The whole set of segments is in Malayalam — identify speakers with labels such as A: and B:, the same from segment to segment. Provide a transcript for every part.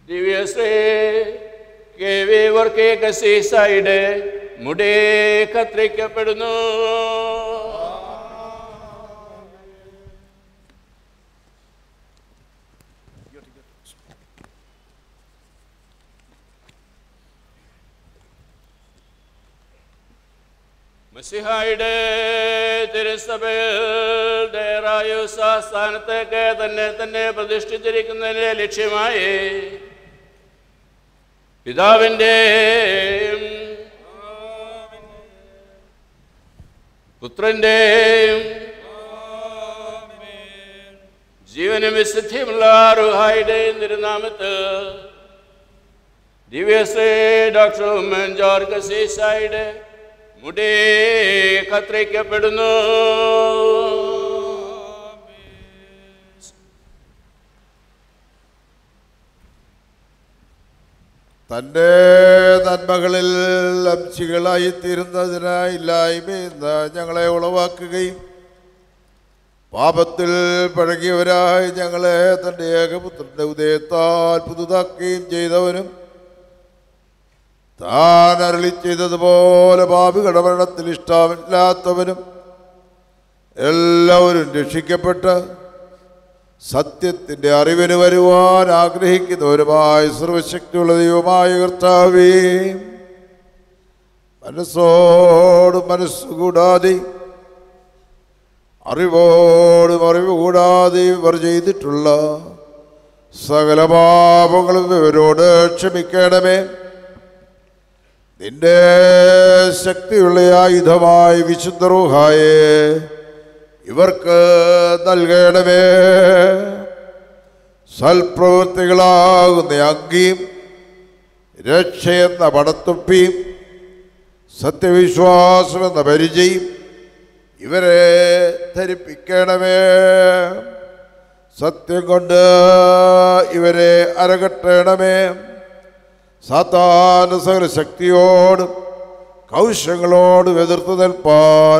A: ദിവ്യശ്രീ കെ വി വർക്കേ കസീസായിടെ മുടേ കത്രിക്കപ്പെടുന്നു മസിഹായുടെ തിരുസഭയിൽ ദേറായുസ സ്ഥാനത്തേക്ക് തന്നെ തന്നെ പ്രതിഷ്ഠിച്ചിരിക്കുന്നതിന്റെ ലക്ഷ്യമായി പിതാവിൻ്റെയും പുത്രൻ്റെയും ജീവനും വിശുദ്ധിയുമുള്ള റുഹായുടെയും തിരുനാമത്ത് ദിവ്യശ്രീ ഡോക്ടർ ഉമ്മൻ ജോർഗ് കസീസായുടെ മുടി കത്രിക്കപ്പെടുന്നു
B: തൻ്റെ നന്മകളിൽ അംശികളായി തീരുന്നതിനായില്ലായ്മയെന്ന് ഞങ്ങളെ ഉളവാക്കുകയും പാപത്തിൽ പഴകിയവരായി ഞങ്ങളെ തൻ്റെ ഏകപുത്രൻ്റെ ഉദയത്താൽ പുതുതാക്കുകയും ചെയ്തവനും താൻ അരളി ചെയ്തതുപോലെ പാപികളുടെ മരണത്തിൽ ഇഷ്ടമില്ലാത്തവനും എല്ലാവരും രക്ഷിക്കപ്പെട്ട് സത്യത്തിൻ്റെ അറിവിന് വരുവാൻ ആഗ്രഹിക്കുന്നവരുമായ സർവശക്തിയുള്ള ദൈവമായ കർത്താവേ മനസ്സോട് മനസ്സുകൂടാതെ അറിവോടും അറിവ് കൂടാതെ ഇവർ ചെയ്തിട്ടുള്ള സകല പാപങ്ങളും ഇവരോട് ക്ഷമിക്കണമേ നിന്റെ ശക്തിയുള്ള ആയുധമായി വിശുദ്ധ റൂഹായെ ഇവർക്ക് നൽകണമേ സൽപ്രവൃത്തികളാകുന്ന അങ്കിയും രക്ഷയെന്ന പടത്തുപ്പിയും സത്യവിശ്വാസമെന്ന പരിചയം ഇവരെ ധരിപ്പിക്കണമേ സത്യം കൊണ്ട് ഇവരെ അരകട്ടണമേ സാത്താന സകല ശക്തിയോടും കൗശങ്ങളോടും എതിർത്ത് നിൽപ്പാൻ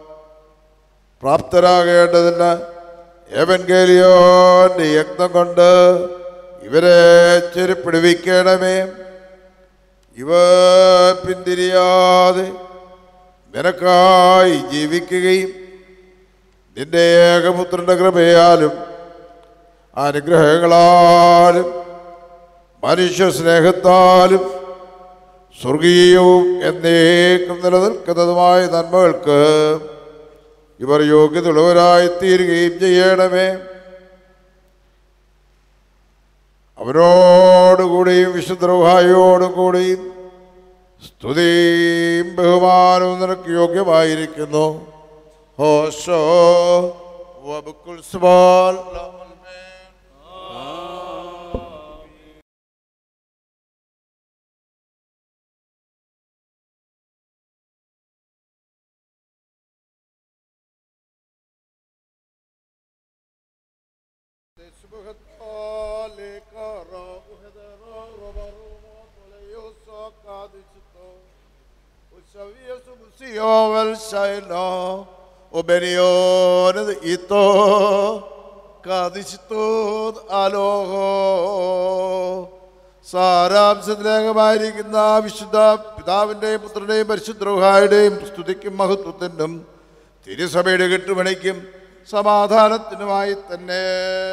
B: പ്രാപ്തരാകേണ്ടതിന് ഏവൻഗേലിയോന്റെ യജ്ഞം കൊണ്ട് ഇവരെ ചെരുപ്പിടിവിക്കണമേ ഇവ പിന്തിരിയാതെ നിനക്കായി ജീവിക്കുകയും നിന്റെ ഏകപുത്രന്റെ കൃപയാലും അനുഗ്രഹങ്ങളാലും മനുഷ്യ സ്നേഹത്താലും സ്വർഗീയവും എന്നേക്കും നിലനിൽക്കുന്നതുമായ നന്മകൾക്ക് ഇവർ യോഗ്യതയുള്ളവരായി തീരുകയും ചെയ്യണമേ അവരോടുകൂടിയും വിശുദ്ധ കൂടിയും സ്തുതിയും ബഹുമാനവും നിനക്ക് യോഗ്യമായിരിക്കുന്നു ഹോശോ വബുക്കുൽ Subal Siovel Shailo, Obenion Ito, Kadishtud Aloho. സാരാംശത്തിലേകമായിരിക്കുന്ന വിശുദ്ധ പിതാവിൻ്റെയും പുത്രൻ്റെയും പരിശുദ്ധ സ്തുതിക്കും മഹത്വത്തിനും തിരുസഭയുടെ കെട്ടുമണിക്കും സമാധാനത്തിനുമായി തന്നെ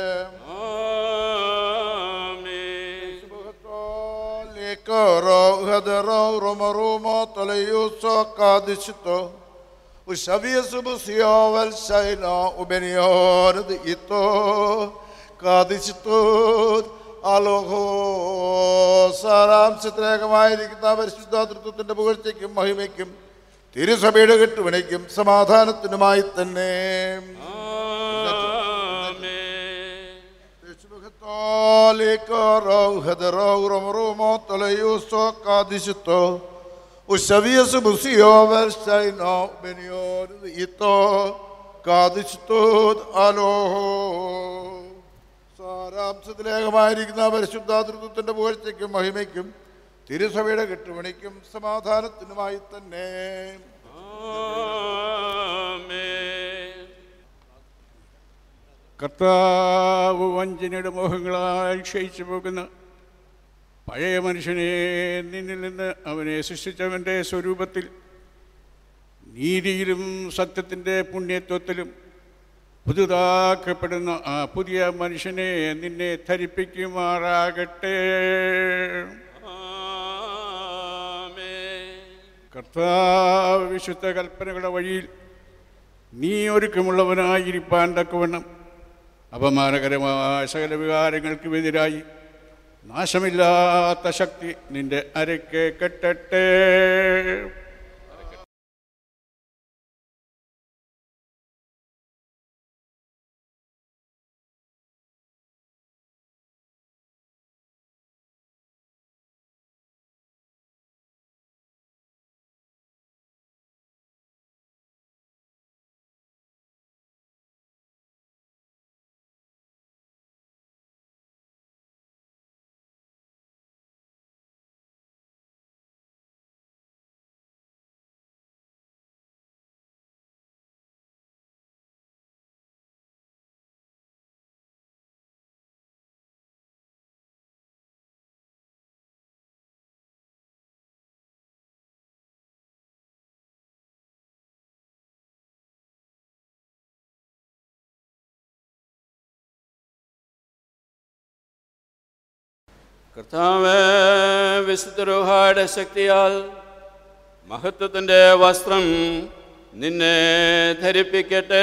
B: Lekoro, hadero, romo, romo, toleiuso, kadishito. Ushavia subusio, vel shaino, ubenior, de ito, kadishito, അലോഹോ സാരാംശത്തിലേകമായിരിക്കുന്ന പരിശുദ്ധാതൃത്വത്തിന്റെ പുകഴ്ചയ്ക്കും മഹിമയ്ക്കും തിരുസഭയുടെ കെട്ടുവിണിക്കും സമാധാനത്തിനുമായി തന്നെ Usavia busio versaino benior ito കാതിഷ്ടോത് അലോഹോ സാരാംശത്തിലേകമായിരിക്കുന്ന പരിശുദ്ധാതൃത്വത്തിന്റെ പുകഴ്ചയ്ക്കും മഹിമയ്ക്കും തിരുസഭയുടെ കെട്ടുമണിക്കും സമാധാനത്തിനുമായി തന്നെ
C: കർത്താവ് വഞ്ചനയുടെ മോഹങ്ങളാൽ ക്ഷയിച്ചു പോകുന്ന പഴയ മനുഷ്യനെ നിന്നിൽ നിന്ന് അവനെ സൃഷ്ടിച്ചവൻ്റെ സ്വരൂപത്തിൽ നീതിയിലും സത്യത്തിൻ്റെ പുണ്യത്വത്തിലും പുതുതാക്കപ്പെടുന്ന ആ പുതിയ മനുഷ്യനെ നിന്നെ ധരിപ്പിക്കുമാറാകട്ടെ
A: ആമേൻ
C: കർത്താവ് വിശുദ്ധ കൽപ്പനകളുടെ വഴിയിൽ നീ ഒരുക്കമുള്ളവനായിരിക്കാൻ തക്കവണ്ണം അപമാനകരമായ സകല വികാരങ്ങൾക്കും എതിരായി നാശമില്ലാത്ത ശക്തി നിന്റെ അരയ്ക്ക് കെട്ടട്ടെ
A: കർത്താവ് വിശുദ്ധരൂഹായുടെ ശക്തിയാൽ മഹത്വത്തിൻ്റെ വസ്ത്രം നിന്നെ ധരിപ്പിക്കട്ടെ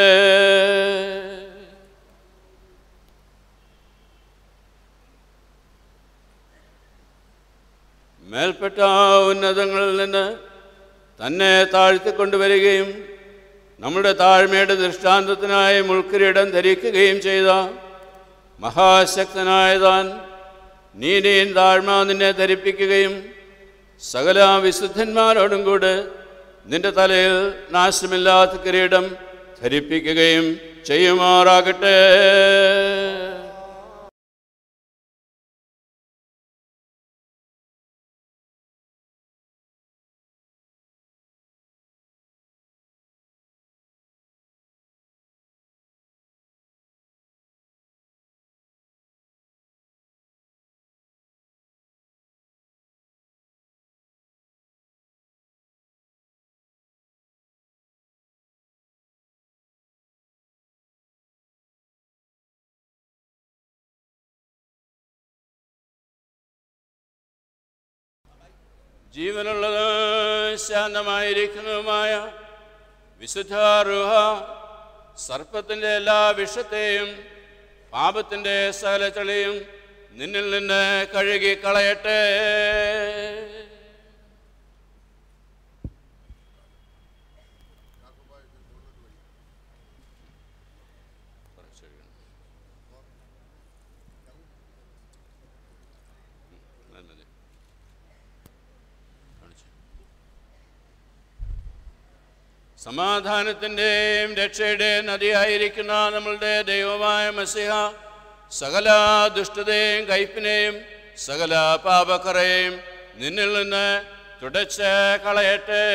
A: മേൽപ്പെട്ട ഉന്നതങ്ങളിൽ നിന്ന് തന്നെ താഴ്ത്തിക്കൊണ്ടുവരികയും നമ്മുടെ താഴ്മയുടെ ദൃഷ്ടാന്തത്തിനായി മുൾക്കിരീടം ധരിക്കുകയും ചെയ്ത മഹാശക്തനായ താൻ നീതിയും താഴ്മ നിന്നെ ധരിപ്പിക്കുകയും സകല വിശുദ്ധന്മാരോടും കൂടെ നിന്റെ തലയിൽ നാശമില്ലാത്ത കിരീടം ധരിപ്പിക്കുകയും ചെയ്യുമാറാകട്ടെ ജീവനുള്ളതും ശാന്തമായിരിക്കുന്നതുമായ വിശുദ്ധ റുഹ സർപ്പത്തിൻ്റെ എല്ലാ വിഷത്തെയും പാപത്തിൻ്റെ സകല ചെളിയും നിന്നിൽ നിന്ന് കഴുകി കളയട്ടെ സമാധാനത്തിൻ്റെയും രക്ഷയുടെയും നദിയായിരിക്കുന്ന നമ്മളുടെ ദൈവമായ മസിഹ സകല ദുഷ്ടതയും കയ്പിനെയും സകല പാപക്കറയും നിന്നിൽ നിന്ന് തുടച്ച് കളയട്ടെ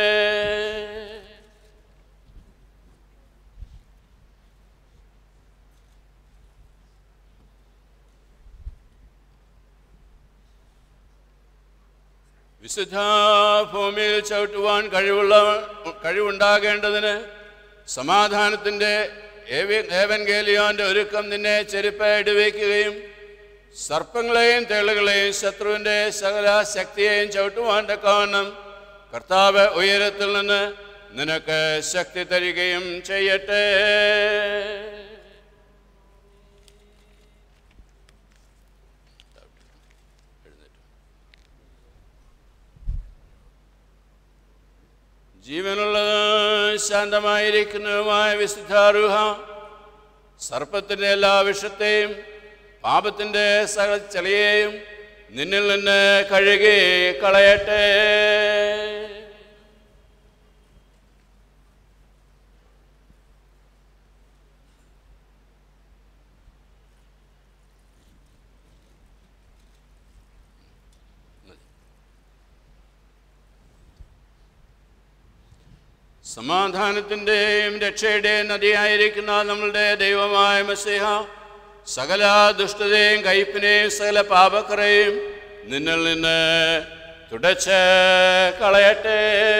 A: വിശുദ്ധ ഭൂമിയിൽ ചവിട്ടുവാൻ കഴിവുള്ള കഴിവുണ്ടാകേണ്ടതിന് സമാധാനത്തിൻ്റെ ഏവൻഗേലിയോന്റെ ഒരുക്കം നിന്നെ ചെരുപ്പ് ഇടുവയ്ക്കുകയും സർപ്പങ്ങളെയും തേളുകളെയും ശത്രുവിൻ്റെ സകല ശക്തിയെയും ചവിട്ടുവാൻ തക്കവണ്ണം കർത്താവ് ഉയരത്തിൽ നിന്ന് നിനക്ക് ശക്തി തരികയും ചെയ്യട്ടെ ജീവനുള്ളതും ശാന്തമായിരിക്കുന്നതുമായ വിശുദ്ധാരുഹ സർപ്പത്തിൻ്റെ എല്ലാ വിഷത്തെയും പാപത്തിൻ്റെ സകല ചെളിയെയും നിന്നിൽ നിന്ന് കഴുകി കളയട്ടെ സമാധാനത്തിൻ്റെയും രക്ഷയുടെയും നദിയായിരിക്കുന്ന നമ്മളുടെ ദൈവമായ മസിഹ സകല ദുഷ്ടതയും കയ്പിനെയും സകല പാപക്കറയും നിന്നിൽ നിന്ന് തുടച്ച് കളയട്ടെ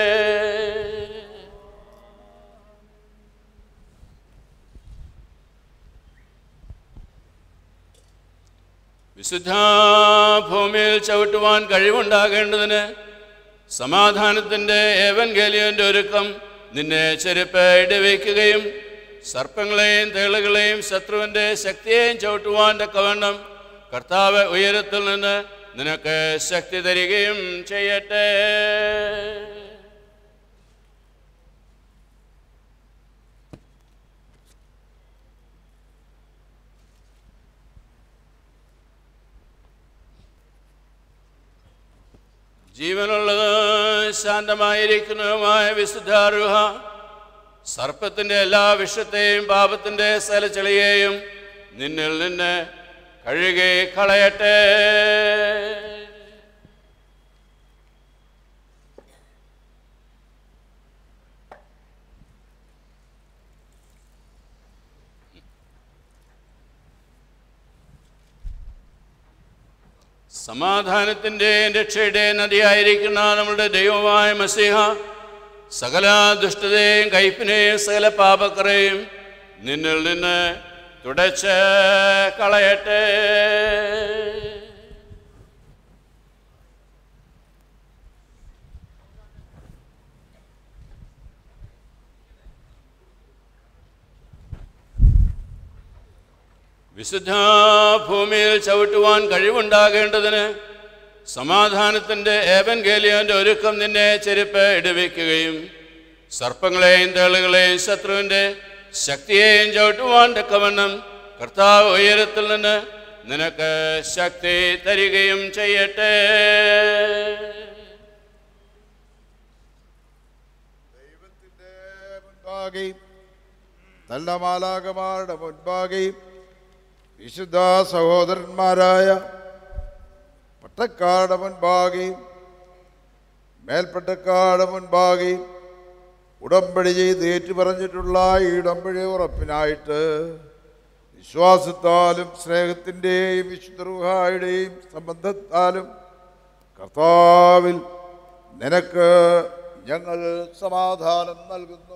A: വിശുദ്ധ ഭൂമിയിൽ ചവിട്ടുവാൻ കഴിവുണ്ടാകേണ്ടതിന് സമാധാനത്തിൻ്റെ ഏവൻഗേലിയൻ്റെ ഒരുക്കം നിന്നെ ചെരുപ്പ് ഇടവയ്ക്കുകയും സർപ്പങ്ങളെയും തേളുകളെയും ശത്രുവിൻ്റെ ശക്തിയെയും ചവിട്ടുവാൻ തക്കവണ്ണം കർത്താവ് ഉയരത്തിൽ നിന്ന് നിനക്ക് ശക്തി തരികയും ചെയ്യട്ടെ ജീവനുള്ളത് ശാന്തമായിരിക്കുന്നതുമായ വിശുദ്ധാരുഹ സർപ്പത്തിൻ്റെ എല്ലാ വിഷത്തെയും പാപത്തിൻ്റെ സ്ഥലച്ചെളിയെയും നിന്നിൽ നിന്ന് കഴുകി കളയട്ടെ സമാധാനത്തിൻ്റെ രക്ഷയുടെ നദിയായിരിക്കുന്ന നമ്മുടെ ദൈവമായ മസിഹ സകല ദുഷ്ടതയും കയ്പിനെയും സകല പാപക്കറയും നിന്നിൽ നിന്ന് തുടച്ച് കളയട്ടെ വിശുദ്ധ ഭൂമിയിൽ ചവിട്ടുവാൻ കഴിവുണ്ടാകേണ്ടതിന് സമാധാനത്തിൻ്റെ ഏവൻഗേലിയോൻ്റെ ഒരുക്കം നിന്നെ ചെരുപ്പ് ഇടവയ്ക്കുകയും സർപ്പങ്ങളെയും തേളുകളെയും ശത്രുവിൻ്റെ ശക്തിയെയും ചവിട്ടുവാൻ തക്കവണ്ണം കർത്താവ് ഉയരത്തിൽ നിന്ന് നിനക്ക് ശക്തി തരികയും ചെയ്യട്ടെ
B: ദൈവത്തിന്റെ മുൻപാകെയും നല്ല മാലാകമാരുടെ മുൻപാകെയും വിശുദ്ധ സഹോദരന്മാരായ പട്ടക്കാരുടെ മുൻപാകെയും മേൽപ്പട്ടക്കാരുടെ മുൻപാകെയും ഉടമ്പടി ചെയ്ത് ഏറ്റുപറഞ്ഞിട്ടുള്ള ഈ ഉടമ്പടി ഉറപ്പിനായിട്ട് വിശ്വാസത്താലും സ്നേഹത്തിൻ്റെയും വിശുദ്ധ സംബന്ധത്താലും കർത്താവിൽ നിനക്ക് ഞങ്ങൾ സമാധാനം നൽകുന്നു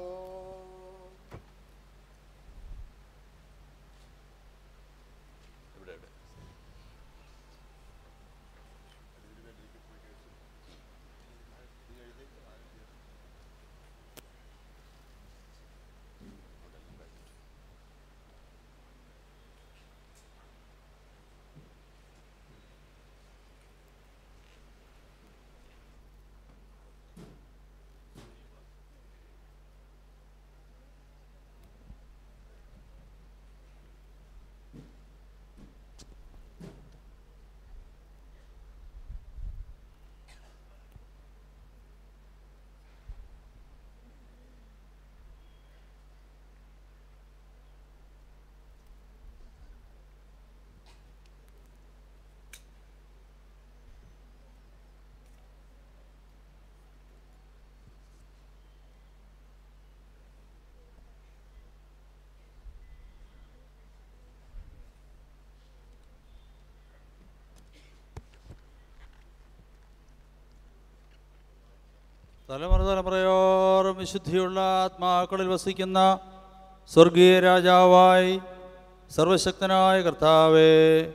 D: തലമുറ തലമുറയോറും വിശുദ്ധിയുള്ള ആത്മാക്കളിൽ വസിക്കുന്ന സ്വർഗീയ രാജാവായി സർവശക്തനായ കർത്താവേ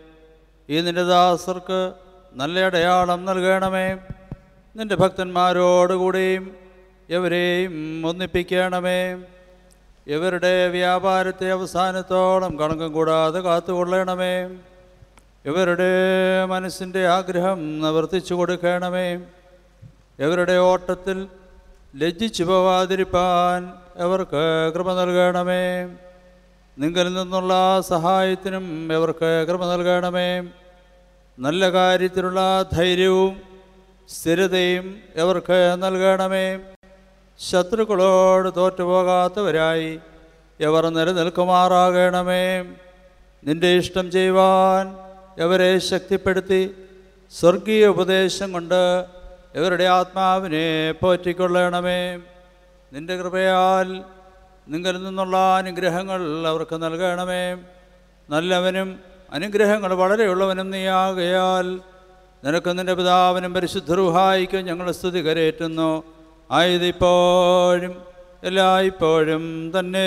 D: ഈ നിന്റെ ദാസർക്ക് നല്ല അടയാളം നൽകണമേ നിന്റെ ഭക്തന്മാരോടുകൂടിയും എവരെയും ഒന്നിപ്പിക്കണമേ ഇവരുടെ വ്യാപാരത്തെ അവസാനത്തോളം കളങ്കം കൂടാതെ കാത്തുകൊള്ളണമേ ഇവരുടെ മനസ്സിൻ്റെ ആഗ്രഹം നിവർത്തിച്ചു കൊടുക്കണമേ ഇവരുടെ ഓട്ടത്തിൽ ലജ്ജിച്ചു പോവാതിരിപ്പാൻ അവർക്ക് കൃപ നൽകണമേ നിങ്ങളിൽ നിന്നുള്ള സഹായത്തിനും അവർക്ക് കൃപ നൽകണമേ നല്ല കാര്യത്തിലുള്ള ധൈര്യവും സ്ഥിരതയും അവർക്ക് നൽകണമേ ശത്രുക്കളോട് തോറ്റുപോകാത്തവരായി എവർ നിലനിൽക്കുമാറാകണമേ നിന്റെ ഇഷ്ടം ചെയ്യുവാൻ അവരെ ശക്തിപ്പെടുത്തി സ്വർഗീയ ഉപദേശം കൊണ്ട് ഇവരുടെ ആത്മാവിനെ പോറ്റിക്കൊള്ളണമേ നിന്റെ കൃപയാൽ നിങ്ങളിൽ നിന്നുള്ള അനുഗ്രഹങ്ങൾ അവർക്ക് നൽകണമേ നല്ലവനും അനുഗ്രഹങ്ങൾ വളരെയുള്ളവനും നീയാകയാൽ നിനക്കും നിന്റെ പിതാവിനും പരിശുദ്ധ റുഹായിക്കും ഞങ്ങൾ സ്തുതി കരയേറ്റുന്നു ആയതിപ്പോഴും എല്ലായ്പ്പോഴും തന്നെ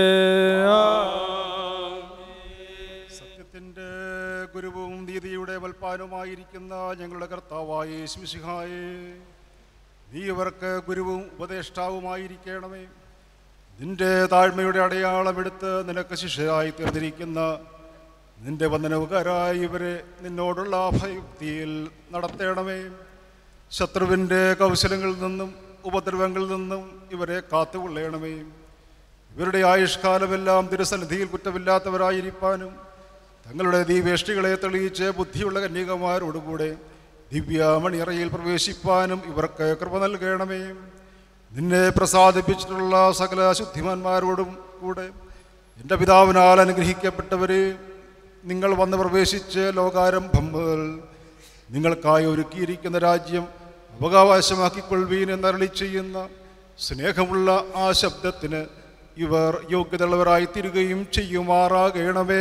E: സത്യത്തിൻ്റെ ഗുരുവും നീതിയുടെ വൽപ്പാനുമായിരിക്കുന്ന ഞങ്ങളുടെ കർത്താവായ ശിശിഹായെ നീ ഇവർക്ക് ഗുരുവും ഉപദേഷ്ടാവുമായിരിക്കണമേ നിന്റെ താഴ്മയുടെ അടയാളമെടുത്ത് നിനക്ക് ശിക്ഷയായി തീർന്നിരിക്കുന്ന നിന്റെ വന്ദനവുകാരായി ഇവരെ നിന്നോടുള്ള ഭയക്തിയിൽ നടത്തേണമേ ശത്രുവിൻ്റെ കൗശലങ്ങളിൽ നിന്നും ഉപദ്രവങ്ങളിൽ നിന്നും ഇവരെ കാത്തുകൊള്ളണമേ ഇവരുടെ ആയുഷ്കാലമെല്ലാം തിരുസന്നിധിയിൽ കുറ്റമില്ലാത്തവരായിരിക്കാനും തങ്ങളുടെ ദീവേഷ്ടികളെ തെളിയിച്ച് ബുദ്ധിയുള്ള കന്യകമാരോടുകൂടെ ദിവ്യമണിയറയിൽ പ്രവേശിപ്പാനും ഇവർക്ക് കൃപ നൽകണമേ നിന്നെ പ്രസാദിപ്പിച്ചിട്ടുള്ള സകല ശുദ്ധിമാന്മാരോടും കൂടെ എൻ്റെ പിതാവിനാൽ അനുഗ്രഹിക്കപ്പെട്ടവരെ നിങ്ങൾ വന്ന് പ്രവേശിച്ച് ലോകാരംഭം മുതൽ നിങ്ങൾക്കായി ഒരുക്കിയിരിക്കുന്ന രാജ്യം അവകാശമാക്കിക്കൊള്ളുവീൻ എന്നരളി ചെയ്യുന്ന സ്നേഹമുള്ള ആ ശബ്ദത്തിന് ഇവർ യോഗ്യതയുള്ളവരായി തീരുകയും ചെയ്യുമാറാകണമേ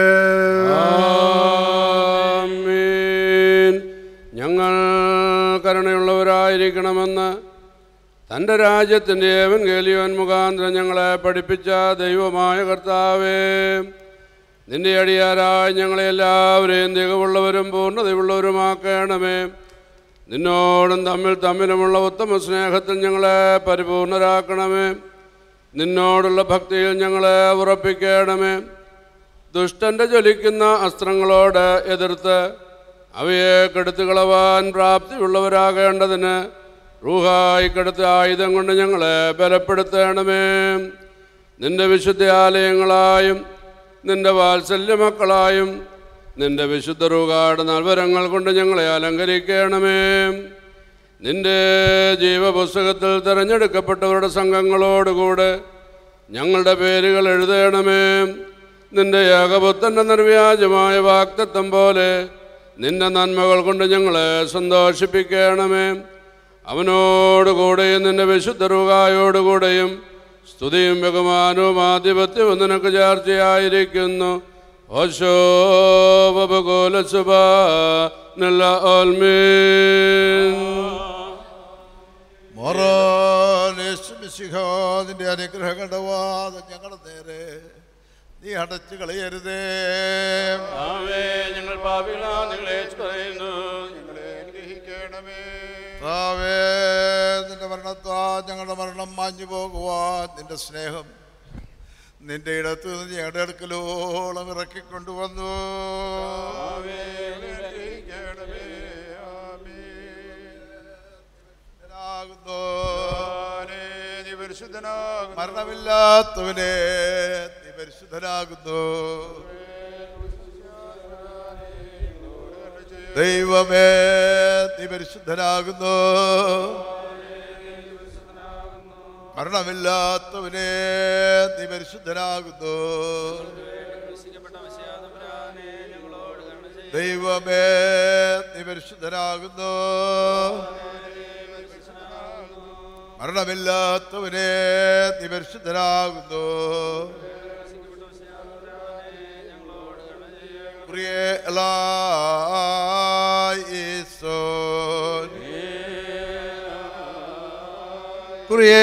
A: ആമേൻ. ഞങ്ങൾ കരുണയുള്ളവരായിരിക്കണമെന്ന് തൻ്റെ രാജ്യത്തിൻ്റെ ഏവൻ കേലിയോൻ മുഖാന്തരം ഞങ്ങളെ പഠിപ്പിച്ച ദൈവമായ കർത്താവേ നിന്റെ അടിയാരായി ഞങ്ങളെ എല്ലാവരെയും തികവുള്ളവരും പൂർണ്ണതയുള്ളവരുമാക്കണമേ നിന്നോടും തമ്മിൽ തമ്മിലുമുള്ള ഉത്തമ സ്നേഹത്തിൽ ഞങ്ങളെ പരിപൂർണരാക്കണമേ നിന്നോടുള്ള ഭക്തിയിൽ ഞങ്ങളെ ഉറപ്പിക്കണമേ ദുഷ്ടന്റെ ജ്വലിക്കുന്ന അസ്ത്രങ്ങളോട് എതിർത്ത് അവയെ കെടുത്തുകളവാൻ പ്രാപ്തിയുള്ളവരാകേണ്ടതിന് റൂഹായി കെടുത്ത ആയുധം കൊണ്ട് ഞങ്ങളെ ബലപ്പെടുത്തണമേ നിന്റെ വിശുദ്ധ ആലയങ്ങളായും നിന്റെ വാത്സല്യ മക്കളായും നിന്റെ വിശുദ്ധ റൂഹാട് നൽവരങ്ങൾ കൊണ്ട് ഞങ്ങളെ അലങ്കരിക്കണമേ നിന്റെ ജീവപുസ്തകത്തിൽ തിരഞ്ഞെടുക്കപ്പെട്ടവരുടെ സംഘങ്ങളോടുകൂടെ ഞങ്ങളുടെ പേരുകൾ എഴുതണമേ നിന്റെ ഏകപുത്തൻ്റെ നിർവ്യാജമായ വാക്തത്വം പോലെ നിന്റെ നന്മകൾ കൊണ്ട് ഞങ്ങളെ സന്തോഷിപ്പിക്കണമേ അവനോടുകൂടെയും നിന്റെ വിശുദ്ധ റുകായോടുകൂടെയും സ്തുതിയും ബഹുമാനവും ആധിപത്യവും നിനക്ക് ചാർച്ചയായിരിക്കുന്നു ഓശോപകുല സുബ നില ഓൽമീൻ
B: മോറോനിന്റെ അനുഗ്രഹങ്ങളുടെ വാദം ഞങ്ങളുടെ നേരെ നീ അടച്ചു കളയരുതേ
A: ആവേ ഞങ്ങൾ പാപികളാ നിങ്ങളെ പറയുന്നു
B: ഞങ്ങളെ അനുഗ്രഹിക്കണമേ താവേ നിന്റെ മരണത്താ ഞങ്ങളുടെ മരണം മാഞ്ഞു പോകുവാൻ നിന്റെ സ്നേഹം നിന്റെ ഇടത്ത് നിന്ന് ഞങ്ങളുടെ അടുക്കലോളം ഇറക്കിക്കൊണ്ടുവന്നു അനുഗ്രഹിക്കണമേ. ആമേൻ. പരിശുദ്ധനാകുന്നു. മരണമില്ലാത്തവനെ നീ പരിശുദ്ധനാകുന്നു ദൈവമേ നീ പരിശുദ്ധനാകുന്നു മരണമില്ലാത്തവനെ നീ പരിശുദ്ധനാകുന്നു ദൈവമേ നീ പരിശുദ്ധനാകുന്നു മരണമില്ലാത്തവനെ നീ പരിശുദ്ധനാകുന്നു പ്രിയ ഈസോൻ പ്രിയ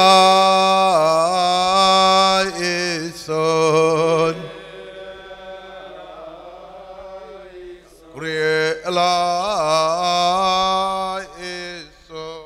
B: ഈസോൻ പ്രിയ ഈസോൻ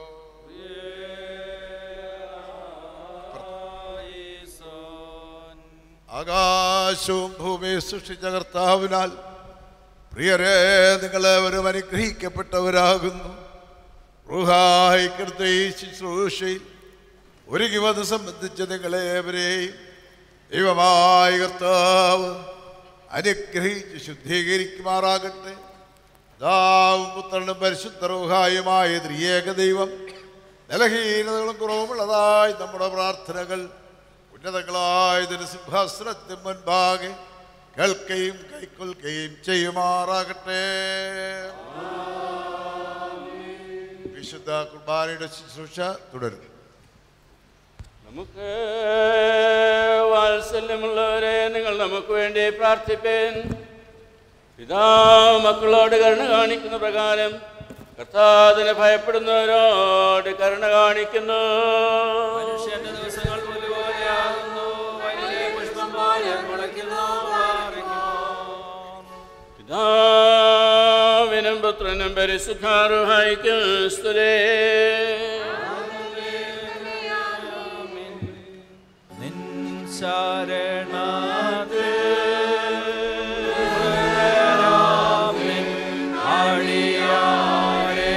B: ആകാശവും ഭൂമിയും സൃഷ്ടിച്ച കർത്താവിനാൽ പ്രിയരെ നിങ്ങളെവരും അനുഗ്രഹിക്കപ്പെട്ടവരാകുന്നു റുഹായിക്കെടുത്ത ഈ ശുശ്രൂഷയിൽ ഒരുങ്ങി വന്ന് സംബന്ധിച്ച നിങ്ങളേവരെയും ദൈവമായ കർത്താവ് അനുഗ്രഹിച്ച് ശുദ്ധീകരിക്കുമാറാകട്ടെ ദാവും പുത്രനും പരിശുദ്ധ റുഹായുമായ ത്രിയേക ദൈവം നിലഹീനതകളും കുറവുമുള്ളതായി നമ്മുടെ പ്രാർത്ഥനകൾ ഉന്നതങ്ങളായ ഇതിന് സിംഹാസനത്തിന് മുൻപാകെ കേൾക്കുകയും കൈക്കൊള്ളുകയും ചെയ്യുമാറാകട്ടെ വിശുദ്ധ കുർബാനയുടെ ശുശ്രൂഷ തുടരുന്നു
A: നമുക്ക് വാത്സല്യമുള്ളവരെ നിങ്ങൾ നമുക്ക് വേണ്ടി പ്രാർത്ഥിപ്പേൻ പിതാവ് മക്കളോട് കരുണ കാണിക്കുന്ന പ്രകാരം കർത്താവിനെ ഭയപ്പെടുന്നവരോട് കരുണ കാണിക്കുന്നു
D: മനുഷ്യന്റെ ദിവസങ്ങൾ പുല്ലുപോലെയാകുന്നു വയലിലെ പുഷ്പം പോലെ മുളയ്ക്കുന്നു പാറിക്കുന്നു.
A: പിതാവിനും പുത്രനും പരിശുദ്ധാറുഹായിക്കും സ്തുതേ
D: നിൻ ശരണാത് അടിയാരേ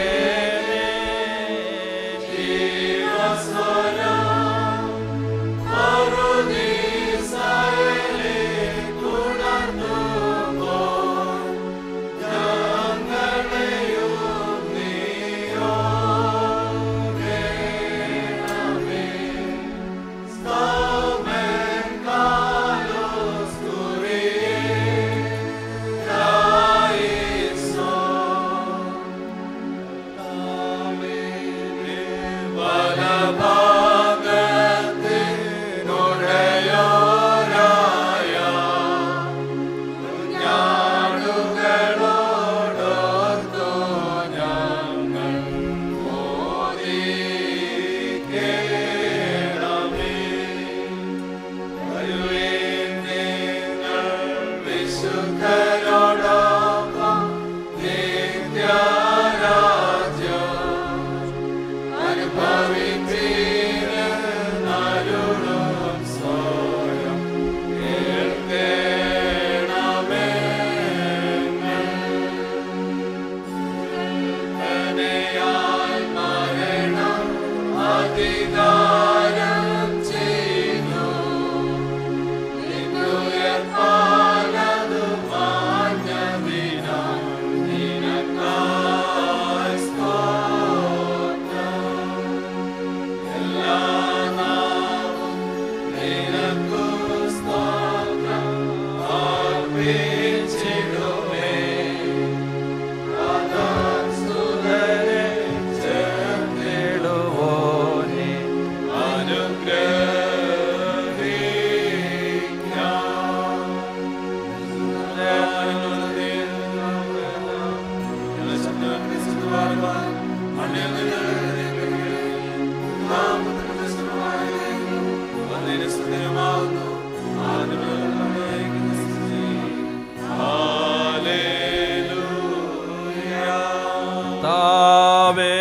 D: താവേ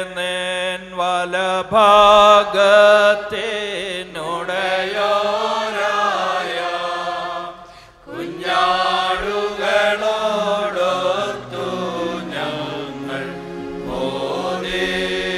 D: നേൻ വലഭാഗത്തിനുടയോരായ കുഞ്ഞാടുകളോടൊത്തു ഞങ്ങൾ ഓരേ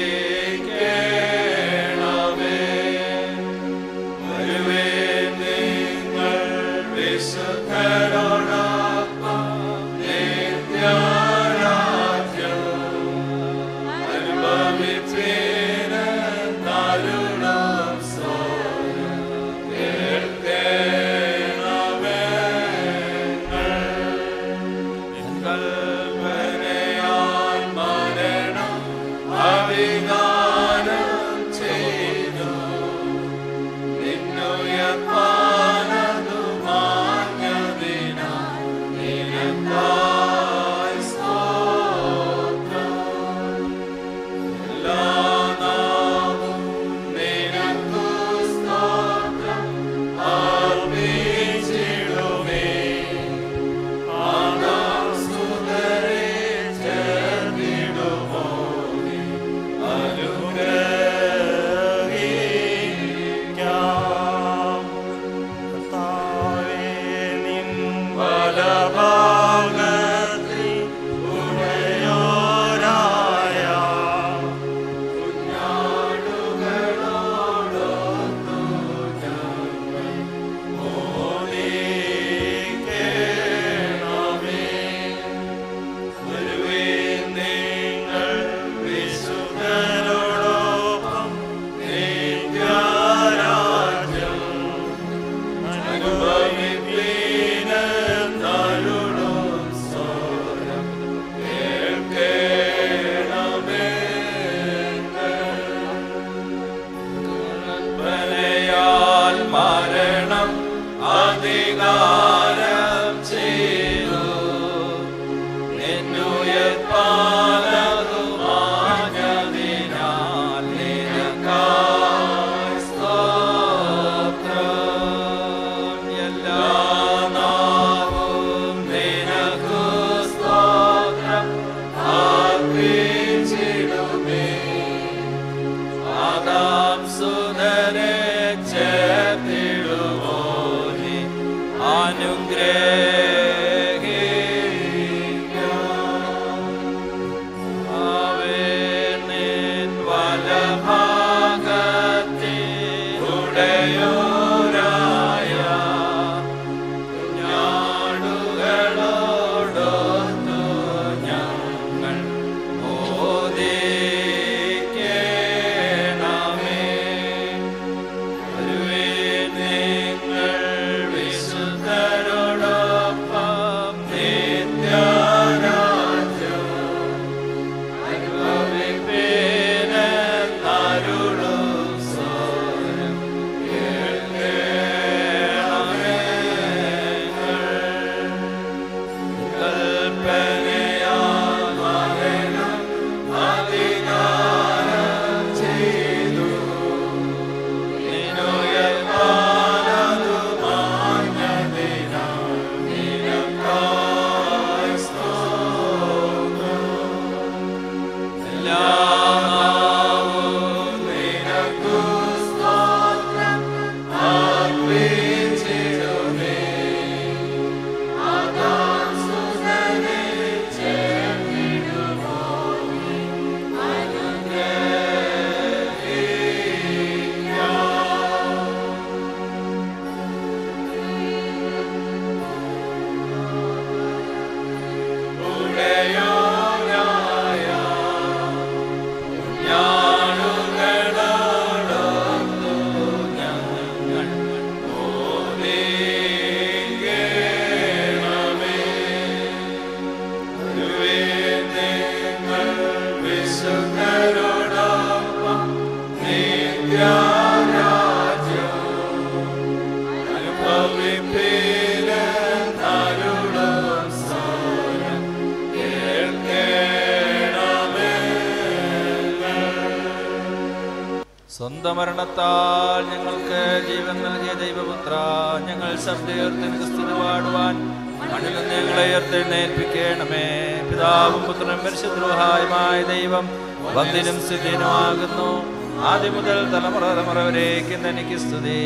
D: സ്വന്തം മരണത്താൽ ഞങ്ങൾക്ക് ജീവൻ നൽകിയ ദൈവപുത്ര ഞങ്ങൾ ശബ്ദയുയർത്തിന് ക്രിസ്തുതി പാടുവാൻ മണ്ണിൽ നിന്ന് ഞങ്ങളെ ഉയർത്തെഴുന്നേൽപ്പിക്കണമേ പിതാവും പുത്രനും പരിശുദ്രോഹായുമായ ദൈവം ബന്ധിനും സ്ഥിതിനുമാകുന്നു ആദ്യം മുതൽ തലമുറ തലമുറ വരേക്കും എനിക്ക് സ്തുതി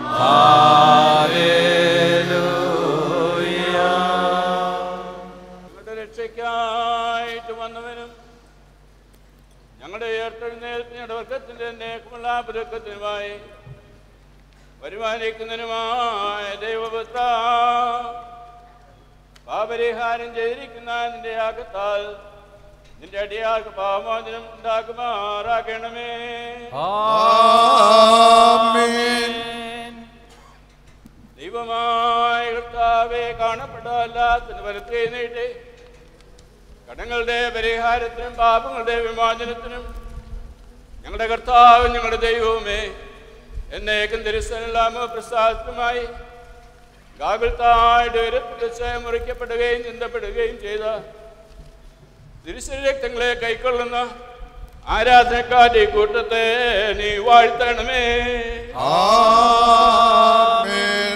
D: ഹാലേലൂയ
A: ഞങ്ങളുടെ രക്ഷയ്ക്കായിട്ട് വന്നവനും ഞങ്ങളുടെ ഉയർത്തെഴുന്നേൽപ്പ് ഞങ്ങളുടെ വർഗത്തിന്റെ നേക്കുമുള്ള പുരക്കത്തിനുമായി വരുമാനിക്കുന്നതിനുമായ ദൈവപുത്ര പാപരിഹാരം ചെയ്തിരിക്കുന്ന നിന്റെ യാഗത്താൽ നിന്റെ അടിയാൾക്ക് പാവമോചനം ഉണ്ടാക്കുമാറാക്കണമേ
B: ആമേൻ
A: ദൈവമായ കർത്താവെ കാണപ്പെടാല്ലാത്തിന് വലത്തേ നീട്ടി കടങ്ങളുടെ പരിഹാരത്തിനും പാപങ്ങളുടെ വിമോചനത്തിനും ഞങ്ങളുടെ കർത്താവ് ഞങ്ങളുടെ ദൈവവുമേ എന്നേക്കും തിരുസലാമോ പ്രസാദത്തുമായി ഗാകുൽത്തായുടെ ഉയരത്തിൽ മുറിക്കപ്പെടുകയും ചിന്തപ്പെടുകയും ചെയ്ത തിരുശരീരക്തങ്ങളെ കൈക്കൊള്ളുന്ന ആരാധനക്കാരുടെ കൂട്ടത്തെ നീ വാഴ്ത്തണമേ
B: ആമേൻ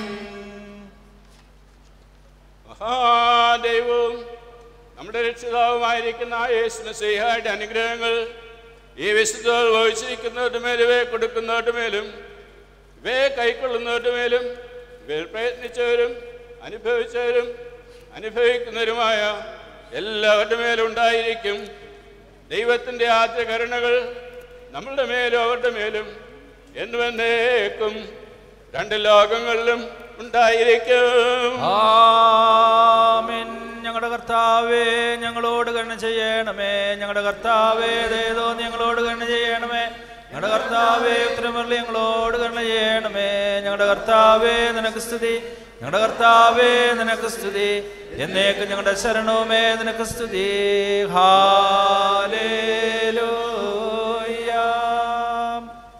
A: മഹാദൈവവും നമ്മുടെ രക്ഷിതാവുമായിരിക്കുന്ന യേശുമസിഹായുടെ അനുഗ്രഹങ്ങൾ ഈ വിശുദ്ധ വഹിച്ചിരിക്കുന്നവരുടെ മേലും ഇവയെ കൊടുക്കുന്നവരുടെ മേലും ഇവയെ കൈക്കൊള്ളുന്നവരുടെ മേലും ഇവയിൽ പ്രയത്നിച്ചവരും അനുഭവിച്ചവരും അനുഭവിക്കുന്നവരുമായ എല്ലാവരുടെ മേലും ഉണ്ടായിരിക്കും ദൈവത്തിൻ്റെ ആദ്യ കരുണകൾ നമ്മളുടെ മേലും അവരുടെ മേലും എന്നുവന്നേക്കും രണ്ട് ലോകങ്ങളിലും ഉണ്ടായിരിക്കും
D: ആമേൻ ഞങ്ങളുടെ കർത്താവേ ഞങ്ങളോട് കരുണ ചെയ്യണമേ ഞങ്ങളുടെ കർത്താവേ ദയതോ ഞങ്ങളോട് കരുണ ചെയ്യണമേ ഞങ്ങളുടെ കർത്താവേ ഉത്തരമരളി ഞങ്ങളോട് കരുണ ചെയ്യണമേ ഞങ്ങളുടെ കർത്താവേ നിനക്ക് സ്തുതി ഞങ്ങളുടെ കർത്താവേ നിനക്ക് സ്തുതി എന്നേക്കും ഞങ്ങളുടെ ശരണവുമേ നിനക്ക് സ്തുതി ഹാലേലൂയ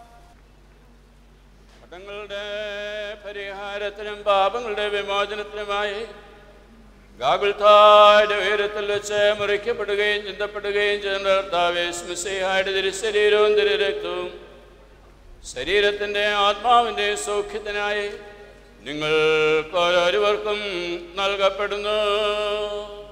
A: കടങ്ങളുടെ പരിഹാരത്തിനും പാപങ്ങളുടെ വിമോചനത്തിനുമായി ഗാഗുൽത്തായുടെ ഉയരത്തിൽ വെച്ച് മുറിക്കപ്പെടുകയും ചിന്തപ്പെടുകയും ചെയ്യുന്ന കർത്താവേ സ്മിസയുടെ തിരുശരീരവും തിരുരക്തവും ശരീരത്തിൻ്റെ ആത്മാവിൻ്റെ സൗഖ്യത്തിനായി നിങ്ങൾക്ക് ഓരോരുവർക്കും നൽകപ്പെടുന്നു